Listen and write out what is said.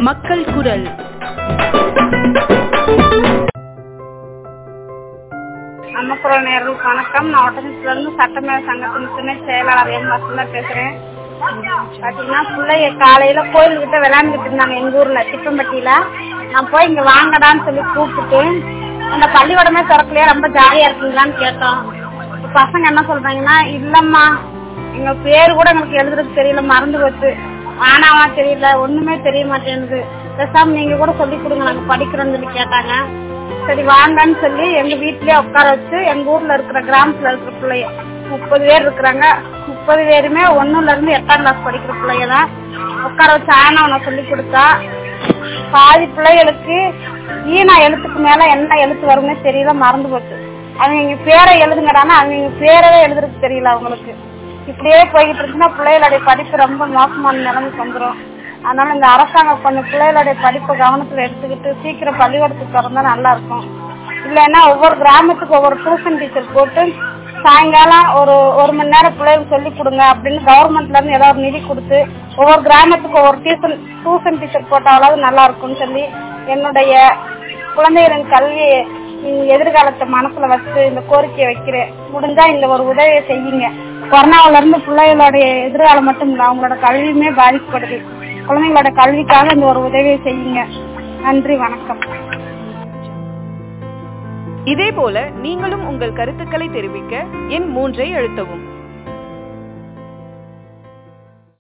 மக்கள் குரல் அன்னபுரம் நேர்களுக்கு வணக்கம் நான் ஒட்டன்ஸ்லேருந்து சட்டமேல சங்கத்தின் துணை செயலாளர் எம் வசந்தா பேசுறேன் பாத்தீங்கன்னா பிள்ளைய காலையில கோயில்கிட்ட விளையாண்டுட்டு இருந்தாங்க எங்க ஊர்ல திப்பம்பட்டியில நான் போய் இங்க வாங்கடான்னு சொல்லி கூப்பிட்டு அந்த பள்ளிக்கூடமே திறக்கலையா ரொம்ப ஜாலியா இருக்குங்களான்னு கேட்டோம் இப்ப பசங்க என்ன சொல்றாங்கன்னா இல்லம்மா எங்க பேர் கூட எங்களுக்கு எழுதுறதுக்கு தெரியல மறந்து போச்சு ஆனாவா தெரியல ஒண்ணுமே தெரிய மாட்டேங்குது பேசாம நீங்க கூட சொல்லி கொடுங்க நாங்க படிக்கிறோம்னு சொல்லி கேட்டாங்க சரி வாங்கன்னு சொல்லி எங்க வீட்லயே உட்கார வச்சு எங்க ஊர்ல இருக்கிற கிராமத்துல இருக்கிற பிள்ளைய முப்பது பேர் இருக்கிறாங்க முப்பது பேருமே ஒண்ணுல இருந்து எட்டாம் கிளாஸ் படிக்கிற பிள்ளைங்க தான் உட்கார வச்சு ஆனவனை சொல்லி கொடுத்தா பாதி பிள்ளைகளுக்கு ஈனா எழுத்துக்கு மேல என்ன எழுத்து வரும்னே தெரியல மறந்து போச்சு அவங்க இங்க பேரை எழுதுங்கிறாங்க அவங்க இங்க பேரவே எழுதுறதுக்கு தெரியல அவங்களுக்கு இப்படியே போய்கிட்டு இருக்குன்னா பிள்ளைகளுடைய படிப்பு ரொம்ப மோசமான நிலைமைக்கு வந்துடும் அதனால இந்த அரசாங்கம் கொஞ்சம் பிள்ளைகளுடைய படிப்பை கவனத்துல எடுத்துக்கிட்டு சீக்கிரம் பள்ளிக்கூடத்துக்கு திறந்தா நல்லா இருக்கும் இல்லைன்னா ஒவ்வொரு கிராமத்துக்கு ஒவ்வொரு டியூஷன் டீச்சர் போட்டு சாயங்காலம் ஒரு ஒரு மணி நேரம் பிள்ளைகளுக்கு சொல்லி கொடுங்க அப்படின்னு கவர்மெண்ட்ல இருந்து ஏதாவது நிதி கொடுத்து ஒவ்வொரு கிராமத்துக்கு ஒவ்வொரு டியூஷன் டியூஷன் டீச்சர் போட்டாலாவது நல்லா இருக்கும்னு சொல்லி என்னுடைய குழந்தைகளின் கல்வி எதிர்காலத்தை மனசுல வச்சு இந்த கோரிக்கையை வைக்கிறேன் முடிஞ்சா இந்த ஒரு உதவியை செய்யுங்க கொரோனாவில இருந்து பிள்ளைகளோட எதிர்காலம் மட்டும் இல்ல அவங்களோட கல்வியுமே பாதிக்கப்படுது குழந்தைங்களோட கல்விக்காக இந்த ஒரு உதவியை செய்யுங்க நன்றி வணக்கம் இதேபோல நீங்களும் உங்கள் கருத்துக்களை தெரிவிக்க எண் மூன்றை அழுத்தவும்